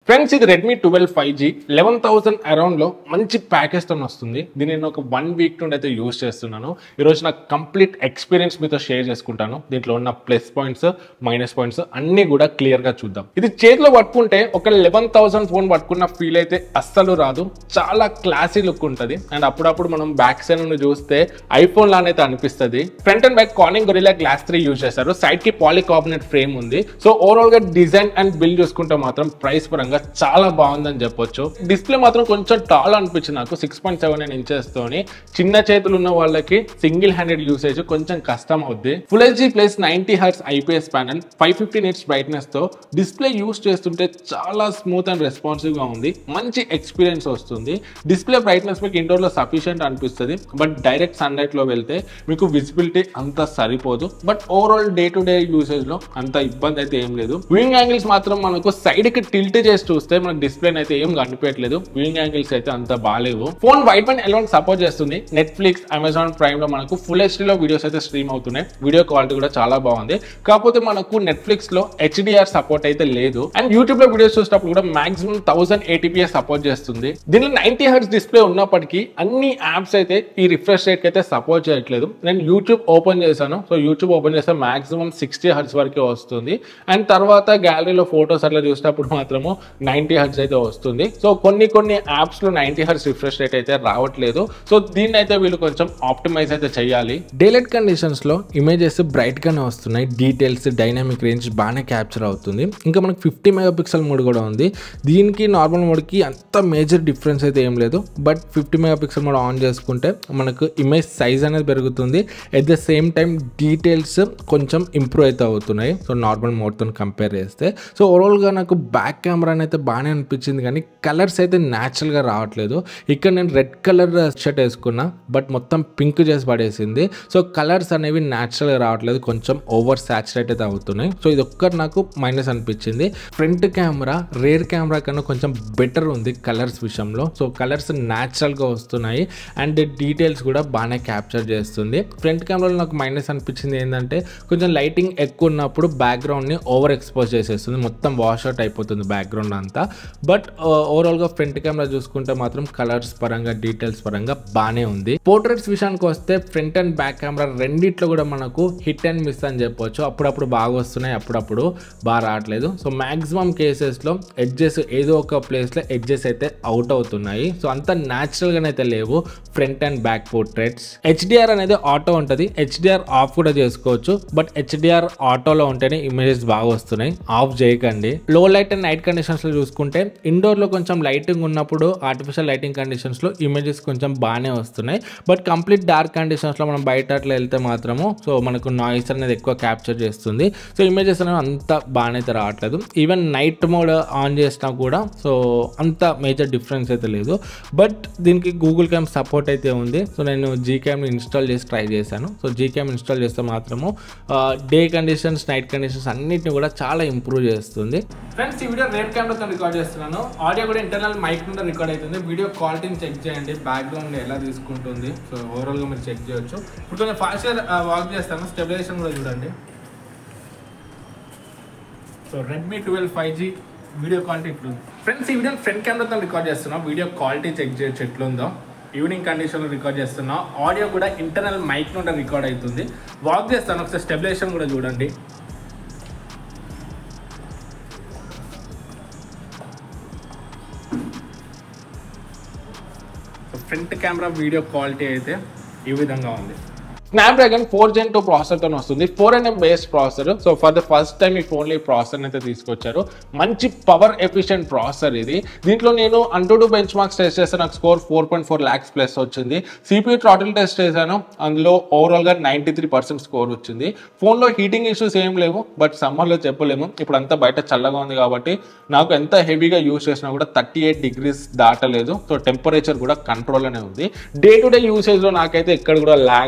friends ఇది Redmi twelve five G eleven thousand అరౌండ్లో మంచి ప్యాకేజ్తో వస్తుంది దీన్ని నేను ఒక వన్ వీక్ నుండి అయితే యూస్ చేస్తున్నాను ఈరోజు నాకు కంప్లీట్ ఎక్స్పీరియన్స్ మీతో షేర్ చేసుకుంటాను దీంట్లో ఉన్న ప్లస్ పాయింట్స్ మైనస్ పాయింట్స్ అన్నీ కూడా క్లియర్గా చూద్దాం ఇది చేతిలో పట్టుకుంటే ఒక లెవెన్ థౌసండ్ ఫోన్ పట్టుకున్న ఫీల్ అయితే అస్సలు రాదు చాలా క్లాసీ లుక్ ఉంటుంది అండ్ అప్పుడప్పుడు మనం బ్యాక్ సైడ్ నుండి చూస్తే ఐఫోన్ లానైతే అనిపిస్తుంది front and back Corning Gorilla Glass three use చేశారు సైడ్ కి పాలికార్బనేట్ ఫ్రేమ్ ఉంది సో ఓవరాల్ గా డిజైన్ అండ్ బిల్డ్ చూసుకుంటే మాత్రం ప్రైస్ పరంగా చాలా బాగుందని చెప్పొచ్చు డిస్ప్లే మాత్రం కొంచెం టాల్ అనిపించింది నాకు six point seven nine inches తోని చిన్న చేతులు ఉన్న వాళ్ళకి సింగిల్ హ్యాండెడ్ యూసేజ్ కొంచెం కష్టం అవుద్ది full HD plus ninety hertz IPS panel five fifty nits brightness తో డిస్ప్లే యూస్ చేస్తుంటే చాలా స్మూత్ అండ్ రెస్పాన్సివ్ గా ఉంది మంచి ఎక్స్పీరియన్స్ వస్తుంది డిస్ప్లే బ్రైట్నెస్ మీకు ఇండోర్ లో సఫిషియంట్ అనిపిస్తుంది బట్ డైరెక్ట్ సన్ లైట్ లో వెళ్తే మీకు విజిబిలిటీ అంత సరిపోదు but overall day to day usage లో అంత ఇబ్బంది అయితే ఏం లేదు వ్యూయింగ్ యాంగిల్స్ మాత్రం మనకు సైడ్ కి టిల్ట్ చేసి చూస్తే మనకు డిస్ప్లే అయితే ఏం కనిపించట్లేదు వ్యూయింగ్ యాంగిల్స్ అయితే అంత బాగాలేవు phone Widevine L1 support చేస్తుంది నెట్ఫ్లిక్స్ అమెజాన్ ప్రైమ్ లో మనకు ఫుల్ హెచ్డీలో వీడియోస్ అయితే స్ట్రీమ్ అవుతున్నాయి వీడియో క్వాలిటీ కూడా చాలా బాగుంది కాకపోతే మనకు నెట్ఫ్లిక్స్ లో హెచ్డిఆర్ సపోర్ట్ అయితే లేదు అండ్ యూట్యూబ్ లో వీడియోస్ చూసినప్పుడు కూడా మాక్సిమం థౌసండ్ ఏటీపీఎస్ సపోర్ట్ చేస్తుంది దీనిలో నైన్టీ హర్ట్స్ డిస్ప్లే ఉన్నప్పటికీ అన్ని యాప్స్ అయితే ఈ రిఫ్రెష్ రేట్ అయితే సపోర్ట్ చేయట్లేదు నేను యూట్యూబ్ ఓపెన్ చేశాను సో యూట్యూబ్ ఓపెన్ చేస్తే మాక్సిమం సిక్స్టీ హర్ట్స్ వరకే వస్తుంది అండ్ తర్వాత గ్యాలరీలో ఫోటోస్ అట్లా చూసినప్పుడు మాత్రము నైన్టీ హర్ట్స్ అయితే వస్తుంది సో కొన్ని కొన్ని యాప్స్ లో నైన్టీ హర్ట్స్ రిఫ్రెష్ రేట్ అయితే రావట్లేదు సో దీన్ని అయితే వీళ్ళు కొంచెం ఆప్టిమైజ్ అయితే చేయాలి డేలైట్ కండిషన్స్ లో ఇమేజెస్ బ్రైట్ గానే వస్తున్నాయి డీటెయిల్స్ డైనామిక్ రేంజ్ బాగానే క్యాప్చర్ అవుతుంది ఇంకా మనకి ఫిఫ్టీ మెగా పిక్సెల్ మోడ్ కూడా ఉంది దీనికి నార్మల్ మోడ్కి అంత మేజర్ డిఫరెన్స్ అయితే ఏం లేదు but fifty megapixel mode on చేసుకుంటే మనకు ఇమేజ్ సైజ్ అనేది పెరుగుతుంది at the same time details కొంచెం ఇంప్రూవ్ అయితే అవుతున్నాయి సో నార్మల్ మోడ్తో కంపేర్ చేస్తే సో ఓవరాల్గా నాకు బ్యాక్ కెమెరా అయితే బాగానే అనిపించింది కానీ కలర్స్ అయితే న్యాచురల్గా రావట్లేదు ఇక్కడ నేను రెడ్ కలర్ షర్ట్ వేసుకున్నా బట్ మొత్తం పింక్ చేసి పడేసింది సో కలర్స్ అనేవి న్యాచురల్గా రావట్లేదు కొంచెం ఓవర్ సాచురేట్ అయితే అవుతున్నాయి సో ఇది ఒక్కటి నాకు మైనస్ అనిపించింది ఫ్రంట్ కెమెరా రేర్ కెమెరా కన్నా కొంచెం బెటర్ ఉంది కలర్స్ విషయంలో సో కలర్స్ న్యాచురల్గా వస్తున్నాయి అండ్ డీటెయిల్స్ కూడా బాగానే క్యాప్చర్ చేస్తుంది ఫ్రంట్ కెమెరాలో నాకు మైనస్ అనిపించింది ఏంటంటే కొంచెం లైటింగ్ ఎక్కువ ఉన్నప్పుడు బ్యాక్గ్రౌండ్ని ఓవర్ ఎక్స్పోజ్ చేసేస్తుంది మొత్తం వాష్ అవుట్ అయిపోతుంది బ్యాక్గ్రౌండ్ అంతా బట్ ఓవరాల్గా ఫ్రంట్ కెమెరా చూసుకుంటే మాత్రం కలర్స్ పరంగా డీటెయిల్స్ పరంగా బాగానే ఉంది పోర్ట్రేట్స్ విషయానికి వస్తే ఫ్రంట్ అండ్ బ్యాక్ కెమెరా రెండిట్లో కూడా మనకు హిట్ అండ్ మిస్ అని చెప్పొచ్చు అప్పుడప్పుడు బాగా వస్తున్నాయి అప్పుడప్పుడు బాగా రావట్లేదు సో మాక్సిమం కేసెస్లో ఎడ్జెస్ ఏదో ఒక ప్లేస్లో ఎడ్జెస్ అయితే అవుట్ అవుతున్నాయి సో అంత న్యాచురల్గానే అయితే లేవు front and back portraits HDR అనేది ఆటో ఉంటుంది హెచ్డిఆర్ ఆఫ్ కూడా చేసుకోవచ్చు బట్ హెచ్డిఆర్ ఆటోలో ఉంటేనే ఇమేజెస్ బాగా వస్తున్నాయి ఆఫ్ చేయకండి లో లైట్ అండ్ నైట్ కండిషన్స్ లో చూసుకుంటే ఇండోర్ లో కొంచెం లైటింగ్ ఉన్నప్పుడు ఆర్టిఫిషియల్ లైటింగ్ కండిషన్స్ లో ఇమేజెస్ కొంచెం బాగానే వస్తున్నాయి బట్ కంప్లీట్ డార్క్ కండిషన్స్ లో మనం బయట అట్లా వెళ్తే మాత్రము సో మనకు నాయిస్ అనేది ఎక్కువ క్యాప్చర్ చేస్తుంది సో ఇమేజెస్ అనేవి అంత బాగానే అయితే రావట్లేదు ఈవెన్ నైట్ మోడ్ ఆన్ చేసినా కూడా సో అంత మేజర్ డిఫరెన్స్ అయితే లేదు బట్ దీనికి గూగుల్ క్యామ్ సపోర్ట్ అయితే ఉంది సో నేను జీ క్యామ్ ఇన్స్టాల్ చేసి ట్రై చేశాను సో జీ క్యామ్ ఇన్స్టాల్ చేస్తే మాత్రము డే కండిషన్స్ నైట్ కండిషన్స్ అన్నిటిని కూడా చాలా ఇంప్రూవ్ చేస్తుంది ఫ్రెండ్స్ ఈ వీడియో రేర్ కెమెరాతో రికార్డ్ చేస్తున్నాను ఆడియో కూడా ఇంటర్నల్ మైక్ నుండి రికార్డ్ అవుతుంది వీడియో క్వాలిటీని చెక్ చేయండి బ్యాక్గ్రౌండ్ ఎలా తీసుకుంటుంది సో ఓవరాల్గా మీరు చెక్ చేయొచ్చు ఇప్పుడు కొంచెం ఫాస్ట్గా వాక్ చేస్తాను స్టెబిలైజేషన్ కూడా చూడండి so Redmi twelve five G video quality ఇప్పుడు ఫ్రెండ్స్ ఈ వీడియో ఫ్రంట్ కెమెరాతో రికార్డ్ చేస్తున్నాం వీడియో క్వాలిటీ చెక్ చేయొచ్చు ఎట్లుందో ఈవినింగ్ కండిషన్లో రికార్డ్ చేస్తున్నా ఆడియో కూడా ఇంటర్నల్ మైక్ నుండి రికార్డ్ అవుతుంది వాక్ చేస్తాను ఒకసారి స్టెబిలైజేషన్ కూడా చూడండి ఫ్రంట్ కెమెరా వీడియో క్వాలిటీ అయితే ఈ విధంగా ఉంది స్నాప్డ్రాగన్ ఫోర్ జెన్ టూ ప్రాసెసర్తో వస్తుంది four nm based processor so for the first time ఈ ఫోన్లో ఈ ప్రాసెసర్ అయితే తీసుకొచ్చారు మంచి పవర్ ఎఫిషియెంట్ ప్రాసెసర్ ఇది దీంట్లో నేను అంటూ టూ బెంచ్ మార్క్స్ టెస్ట్ చేస్తే నాకు score four point four lakhs plus వచ్చింది సిపియూ ట్రాటిల్ టెస్ట్ చేశాను అందులో ఓవరాల్గా నైంటీ త్రీ పర్సెంట్ స్కోర్ వచ్చింది ఫోన్లో హీటింగ్ ఇష్యూస్ ఏం లేవు బట్ సమ్మర్లో చెప్పలేము ఇప్పుడు అంతా బయట చల్లగా ఉంది కాబట్టి నాకు ఎంత హెవీగా యూస్ చేసినా కూడా థర్టీ ఎయిట్ డిగ్రీస్ దాటలేదు సో టెంపరేచర్ కూడా కంట్రోల్లోనే ఉంది డే టు డే యూసేజ్లో నాకైతే ఎక్కడ కూడా ల్యాగ్ అవ్వడం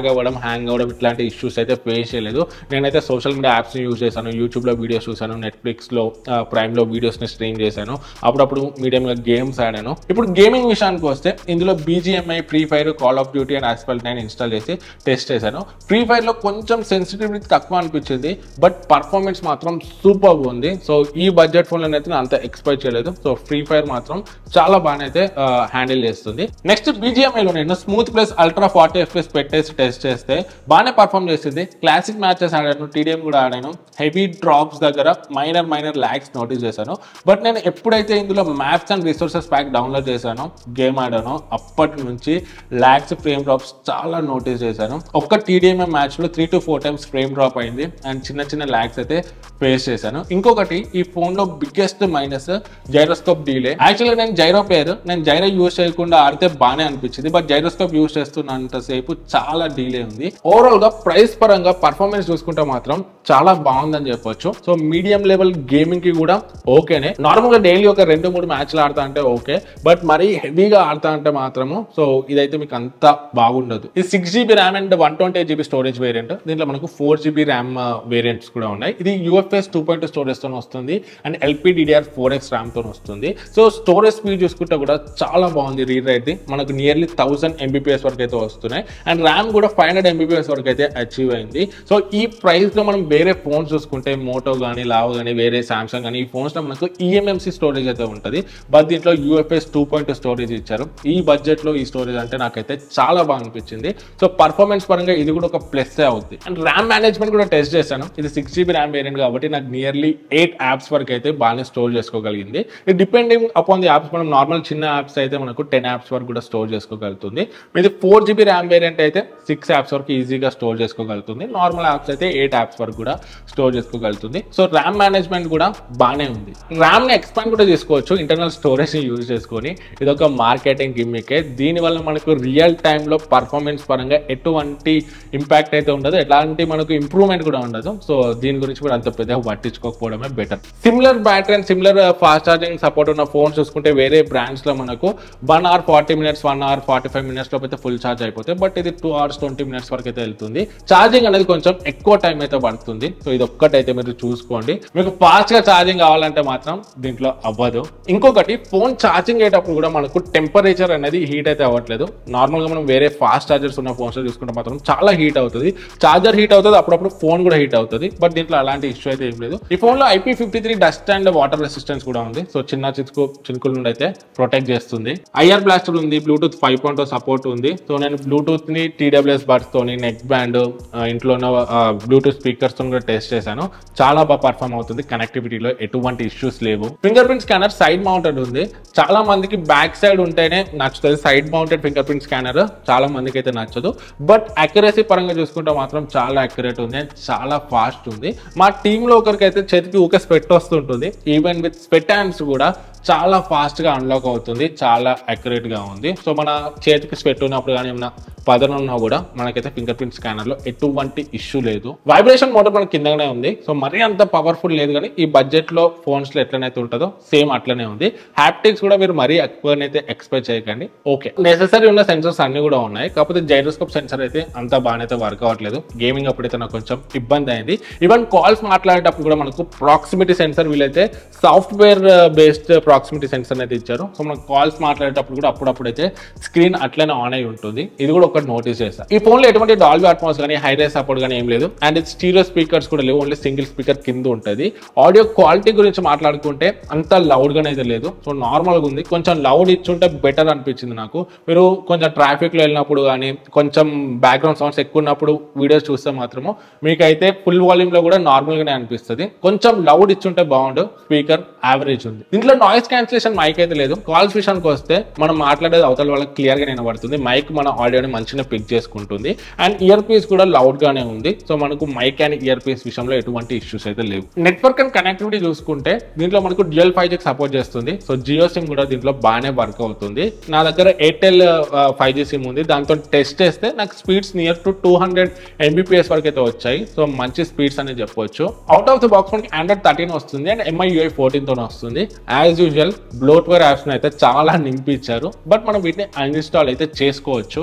హ్యాంగ్ అవ్వడం ఇట్లాంటి ఇష్యూస్ అయితే ఫేస్ చేయలేదు నేనైతే సోషల్ మీడియా యాప్స్ని యూజ్ చేశాను యూట్యూబ్లో వీడియోస్ చూశాను నెట్ఫ్లిక్స్లో ప్రైమ్లో వీడియోస్ని స్ట్రీమ్ చేశాను అప్పుడప్పుడు మీడియంగా గేమ్స్ ఆడాను ఇప్పుడు గేమింగ్ విషయానికి వస్తే ఇందులో BGMI Free Fire Call of Duty and Asphalt nine install చేసి టెస్ట్ చేశాను ఫ్రీ ఫైర్లో కొంచెం సెన్సిటివిటీ తక్కువ అనిపించింది బట్ పర్ఫార్మెన్స్ మాత్రం సూపర్ ఉంది సో ఈ బడ్జెట్ ఫోన్లో అయితే నేను అంత ఎక్స్పెక్ట్ చేయలేదు సో ఫ్రీ ఫైర్ మాత్రం చాలా బాగానే అయితే హ్యాండిల్ చేస్తుంది నెక్స్ట్ బీజిఎంఐలో నేను smooth plus ultra forty FPS పెట్టేసి టెస్ట్ చేస్తే బాగానే పర్ఫామ్ చేసింది క్లాసిక్ మ్యాచెస్ ఆడాను టీడీఎం కూడా ఆడాను హెవీ డ్రాప్స్ దగ్గర మైనర్ మైనర్ ల్యాక్స్ నోటీస్ చేశాను బట్ నేను ఎప్పుడైతే ఇందులో maps and resources pack download చేశానో గేమ్ ఆడానో అప్పటి నుంచి ల్యాక్స్ ఫ్రేమ్ డ్రాప్స్ చాలా నోటీస్ చేశాను ఒక్క టీడీఎంఏ మ్యాచ్లో three to four times frame drop అయింది అండ్ చిన్న చిన్న ల్యాక్స్ అయితే ఫేస్ చేశాను ఇంకొకటి ఈ ఫోన్లో బిగ్గెస్ట్ మైనస్ జైరోస్కోప్ డీలే యాక్చువల్గా నేను జైరో ప్లేయర్ నేను జైరో యూస్ చేయకుండా ఆడితే బాగానే అనిపించింది బట్ జైరోస్కోప్ యూస్ చేస్తున్నంతసేపు చాలా డీలే ఉంది ఓవరాల్ గా ప్రైస్ పరంగా పర్ఫార్మెన్స్ చూసుకుంటే మాత్రం చాలా బాగుందని చెప్పొచ్చు సో మీడియం లెవెల్ గేమింగ్ కి కూడా ఓకేనే నార్మల్ గా డైలీ ఒక రెండు మూడు మ్యాచ్లు ఆడతా అంటే ఓకే బట్ మరీ హెవీగా ఆడతా అంటే మాత్రము సో ఇదైతే మీకు అంత బాగుండదు ఇది six GB RAM and one twenty GB storage variant దీంట్లో మనకు ఫోర్ జీబీ ర్యామ్ వేరియంట్స్ కూడా ఉన్నాయి ఇది యూఎఫ్ఎస్ టూ పాయింట్ స్టోరేజ్ తో వస్తుంది and LPDDR four X RAM తో వస్తుంది సో స్టోరేజ్ స్పీడ్ చూసుకుంటే కూడా చాలా బాగుంది రీడ్ రైట్ మనకు నియర్లీ థౌసండ్ ఎంబీపీఎస్ వరకు అయితే వస్తున్నాయి అండ్ ర్యామ్ కూడా ఫైవ్ హండ్రెడ్ ఎంబీపీఎస్ వరకు అయితే అచీవ్ అయింది సో ఈ ప్రైస్ లో మనం వేరే ఫోన్స్ చూసుకుంటే మోటో కానీ లావ్ కానీ వేరే సామ్సంగ్ కానీ ఈ ఫోన్స్ లో మనకు ఈఎంఎంసీ స్టోరేజ్ అయితే ఉంటుంది బట్ దీంట్లో యూఎఫ్ఎస్ టూ పాయింట్ స్టోరేజ్ ఇచ్చారు ఈ బడ్జెట్ లో ఈ స్టోరేజ్ అంటే నాకైతే చాలా బాగా అనిపించింది సో పర్ఫార్మెన్స్ పరంగా ఇది కూడా ఒక ప్లస్ అవుతుంది అండ్ ర్యామ్ మేనేజ్మెంట్ కూడా టెస్ట్ చేశాను ఇది సిక్స్ జీబీ ర్యామ్ వేరియంట్ కాబట్టి నాకు నియర్లీ ఎయిట్ యాప్స్ వరకు అయితే బాగానే స్టోర్ చేసుకోగలిగింది ఇది డిపెండింగ్ అపాన్ ది యాప్స్ మనం నార్మల్ చిన్న యాప్స్ అయితే మనకు టెన్ యాప్స్ వరకు కూడా స్టోర్ చేసుకోగలుగుతుంది మీది ఫోర్ జీబీ ర్యామ్ వేరియంట్ అయితే సిక్స్ యాప్స్ వరకు ఈజీగా స్టోర్ చేసుకోగలుగుతుంది నార్మల్ యాప్స్ అయితే ఎయిట్ యాప్స్ వరకు కూడా స్టోర్ చేసుకోగలుగుతుంది సో ర్యామ్ మేనేజ్మెంట్ కూడా బాగానే ఉంది ర్యామ్ ని ఎక్స్పాండ్ కూడా చేసుకోవచ్చు ఇంటర్నల్ స్టోరేజ్ ని యూజ్ చేసుకొని ఇది ఒక మార్కెటింగ్ గిమ్మికే దీనివల్ల మనకు రియల్ టైంలో పర్ఫార్మెన్స్ పరంగా ఎటువంటి ఇంపాక్ట్ అయితే ఉండదు ఎలాంటి మనకు ఇంప్రూవ్మెంట్ కూడా ఉండదు సో దీని గురించి కూడా అంత పెద్దగా పట్టించుకోకపోవడమే better similar battery and similar fast charging support ఉన్న ఫోన్స్ చూసుకుంటే వేరే బ్రాండ్స్ లో మనకు one hour forty minutes one hour forty five minutes లోపు అయితే ఫుల్ ఛార్జ్ అయిపోతాయి బట్ ఇది టూ అవర్స్ ట్వంటీ మినిట్స్ వరకు అయితే వెళ్తుంది ఛార్జింగ్ అనేది కొంచెం ఎక్కువ టైం అయితే పడుతుంది సో ఇది ఒక్కటైతే మీరు చూసుకోండి మీకు ఫాస్ట్ గా ఛార్జింగ్ కావాలంటే మాత్రం దీంట్లో అవ్వదు ఇంకొకటి ఫోన్ ఛార్జింగ్ అయ్యేటప్పుడు కూడా మనకు టెంపరేచర్ అనేది హీట్ అయితే అవ్వట్లేదు నార్మల్ గా మనం వేరే ఫాస్ట్ ఛార్జర్స్ ఉన్న ఫోన్స్ చూసుకుంటే మాత్రం చాలా హీట్ అవుతుంది ఛార్జర్ హీట్ అవుతుంది అప్పుడప్పుడు ఫోన్ కూడా హీట్ అవుతుంది బట్ దీంట్లో అలాంటి ఇష్యూ అయితే ఏం లేదు ఈ ఫోన్ లో IP fifty three dust and water resistance కూడా ఉంది సో చిన్న చితుకు చినుకుల నుండి అయితే ప్రొటెక్ట్ చేస్తుంది ఐఆర్ బ్లాస్టర్ ఉంది బ్లూటూత్ ఫైవ్ పాయింట్ సపోర్ట్ ఉంది సో నేను బ్లూటూత్ ని టీడబ్ల్యూఎస్ బడ్స్ తోని నెక్ బ్యాండ్ ఇంట్లో ఉన్న బ్లూటూత్ స్పీకర్స్ తో కూడా టెస్ట్ చేశాను చాలా బాగా పర్ఫామ్ అవుతుంది కనెక్టివిటీలో ఎటువంటి ఇష్యూస్ లేవు fingerprint scanner side mounted ఉంది చాలా మందికి బ్యాక్ సైడ్ ఉంటేనే నచ్చుతుంది side mounted fingerprint scanner చాలా మందికి అయితే నచ్చదు బట్ అక్యురసీ పరంగా చూసుకుంటే మాత్రం చాలా అక్యురేట్ ఉంది and చాలా ఫాస్ట్ ఉంది మా టీంలో ఒకరికి అయితే చేతికి ఊకే స్పెట్ వస్తుంటుంది ఈవెన్ విత్ స్పెట్ హ్యాండ్స్ కూడా చాలా ఫాస్ట్ గా అన్లాక్ అవుతుంది చాలా అక్యురేట్ గా ఉంది సో మన చేతికి స్పెట్ ఉన్నప్పుడు కానీ ఏమైనా పదన ఉన్నా కూడా మనకైతే ఫింగర్ ప్రింట్ స్కానర్ లో ఎటువంటి ఇష్యూ లేదు వైబ్రేషన్ మోటార్ మనకి కిందనే ఉంది సో మరీ అంత పవర్ఫుల్ లేదు కానీ ఈ బడ్జెట్ లో ఫోన్స్ లో ఎట్లనైతే ఉంటుందో సేమ్ అట్లనే ఉంది హ్యాప్టిక్స్ కూడా మీరు మరీ ఎక్కువనైతే ఎక్స్పెక్ట్ చేయకండి ఓకే నెసెసరీ ఉన్న సెన్సర్స్ అన్ని కూడా ఉన్నాయి కాకపోతే జైరోస్కోప్ సెన్సర్ అయితే అంత బాగానైతే వర్క్ అవ్వట్లేదు గేమింగ్ అప్పుడైతే నాకు కొంచెం ఇబ్బంది అయింది ఈవెన్ కాల్స్ మాట్లాడేటప్పుడు కూడా మనకు ప్రాక్సిమిటీ సెన్సర్ వీలైతే సాఫ్ట్వేర్ బేస్డ్ ప్రాక్సిమిటీ సెన్సర్ అయితే ఇచ్చారు సో మనం కాల్స్ మాట్లాడేటప్పుడు కూడా అప్పుడప్పుడు అయితే స్క్రీన్ అట్లనే ఆన్ అయి ఉంటుంది ఇది కూడా ఒకటి నోటీస్ చేస్తాను ఈ ఫోన్ లో ఎటువంటి డాల్బీ అట్మాస్ కానీ హైరైస్ సపోర్ట్ కానీ ఏం లేదు అండ్ ఇది స్టీరియో స్పీకర్స్ కూడా లేవు ఓన్లీ సింగిల్ స్పీకర్ కింద ఉంటుంది ఆడియో క్వాలిటీ గురించి మాట్లాడుకుంటే అంత లౌడ్ గానే అయితే లేదు సో నార్మల్ గా ఉంది కొంచెం లౌడ్ ఇచ్చుంటే బెటర్ అనిపించింది నాకు మీరు కొంచెం ట్రాఫిక్ లో వెళ్ళినప్పుడు కానీ కొంచెం బ్యాక్గ్రౌండ్ సౌండ్స్ ఎక్కువ ఉన్నప్పుడు వీడియోస్ చూస్తే మాత్రము మీకైతే ఫుల్ వాల్యూమ్ లో కూడా నార్మల్ గానే అనిపిస్తుంది కొంచెం లౌడ్ ఇచ్చుంటే బాగుండు స్పీకర్ యావరేజ్ ఉంది దీంట్లో నాయిస్ క్యాన్సిలేషన్ మైక్ అయితే లేదు కాల్స్ విషయానికి వస్తే మనం మాట్లాడేది అవతల వాళ్ళకి క్లియర్ గా వినబడుతుంది మైక్ మన ఆడియోని మంచిగా పిక్ చేసుకుంటుంది అండ్ ఇయర్ పీస్ కూడా లౌడ్ గానే ఉంది సో మనకు మైక్ అండ్ ఇయర్ పీస్ విషయంలో ఎటువంటి ఇష్యూస్ అయితే లేవు నెట్వర్క్ అండ్ కనెక్టివిటీ చూసుకుంటే దీంట్లో మనకు డ్యూయల్ ఫైవ్ జీ సపోర్ట్ చేస్తుంది సో జియో సిమ్ కూడా దీంట్లో బాగానే వర్క్ అవుతుంది నా దగ్గర ఎయిర్టెల్ ఫైవ్ జీ సిమ్ ఉంది దాంతో టెస్ట్ చేస్తే నాకు speeds near to two hundred MBps వరకు అయితే వచ్చాయి సో మంచి స్పీడ్స్ అని చెప్పొచ్చు అవుట్ ఆఫ్ ద బాక్స్ మనకి ఆండ్రాయిడ్ థర్టీన్ వస్తుంది అండ్ ఎంఐ యూఐ ఫోర్టీన్ తో వస్తుంది యాజ్ యూజువల్ బ్లోట్వేర్ యాప్స్ అయితే చాలా నింపించారు బట్ మనం వీటిని అన్ఇన్స్టాల్ అయితే చేసుకోవచ్చు గ్లాస్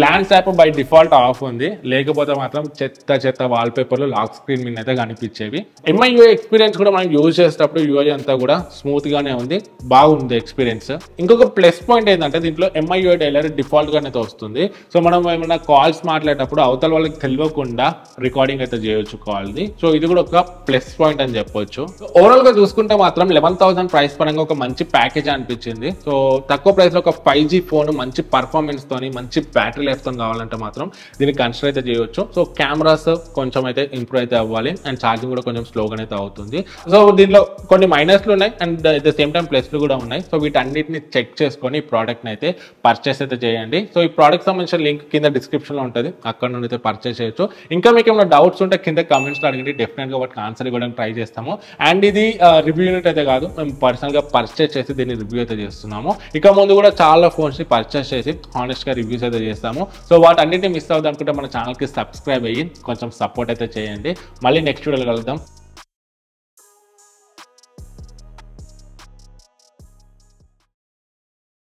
డాన్స్ యాప్ బై డిఫాల్ట్ ఆఫ్ ఉంది లేకపోతే మాత్రం చెత్త చెత్త వాల్ పేపర్లు లాక్ స్క్రీన్ మీద అయితే కనిపించేవి ఎంఐ యూఐ ఎక్స్పీరియన్స్ కూడా మనం యూజ్ చేసేటప్పుడు యూఐ అంతా కూడా స్మూత్ గానే ఉంది బాగుంది ఎక్స్పీరియన్స్ ఇంకొక ప్లస్ పాయింట్ ఏంటంటే దీంట్లో ఎంఐ యూఐ డైలర్ డిఫాల్ట్ గానే అయితే వస్తుంది సో మనం ఏమైనా కాల్స్ మాట్లాడేటప్పుడు అవతల వాళ్ళకి తెలియకుండా రికార్డింగ్ అయితే చేయొచ్చు కాల్ది సో ఇది కూడా ఒక ప్లస్ పాయింట్ అని చెప్పొచ్చు ఓవరాల్ గా చూసుకుంటే మాత్రం లెవెన్ థౌసండ్ ప్రైస్ పరంగా ఒక మంచి ప్యాకేజ్ అనిపించింది సో తక్కువ ప్రైస్ లో ఒక ఫైవ్ జీ ఫోన్ మంచి పర్ఫార్మెన్స్ తోని మంచి బ్యాటరీ లైఫ్ తో కావాలంటే మాత్రం దీన్ని కన్సిడర్ అయితే చేయొచ్చు సో కెమెరాస్ కొంచెం అయితే ఇంప్రూవ్ అయితే అవ్వాలి అండ్ ఛార్జింగ్ కూడా కొంచెం స్లోగా అయితే అవుతుంది సో దీంట్లో కొన్ని మైనస్లు ఉన్నాయి and at the same time ప్లస్లు కూడా ఉన్నాయి సో వీటన్నిటిని చెక్ చేసుకొని ఈ ప్రోడక్ట్ అయితే పర్చేస్ అయితే చేయండి సో ఈ ప్రోడక్ట్ సంబంధించిన లింక్ కింద డిస్క్రిప్షన్ లో ఉంటుంది అక్కడ నుండి అయితే పర్చేస్ చేయొచ్చు ఇంకా మీకు ఏమైనా డౌట్స్ ఉంటే కింద కమెంట్స్ లో అడిగింది డెఫినెట్ గా వాటికి ఆన్సర్ ఇవ్వడానికి ట్రై చేస్తాము అండ్ ఇది రివ్యూ యూనిట్ అయితే కాదు మేము పర్సనల్ గా పర్చేస్ చేసి దీన్ని రివ్యూ అయితే చేస్తున్నాము ఇక ముందు కూడా చాలా ఫోన్స్ ని పర్చేస్ చేసి హానెస్ట్ గా రివ్యూస్ అయితే చేస్తాము సో వాటన్నిటిని మిస్ అవ్వదు అనుకుంటే మన ఛానల్ కి సబ్స్క్రైబ్ అయ్యి కొంచెం సపోర్ట్ అయితే చేయండి మళ్ళీ నెక్స్ట్ వీడియోలో కలుద్దాం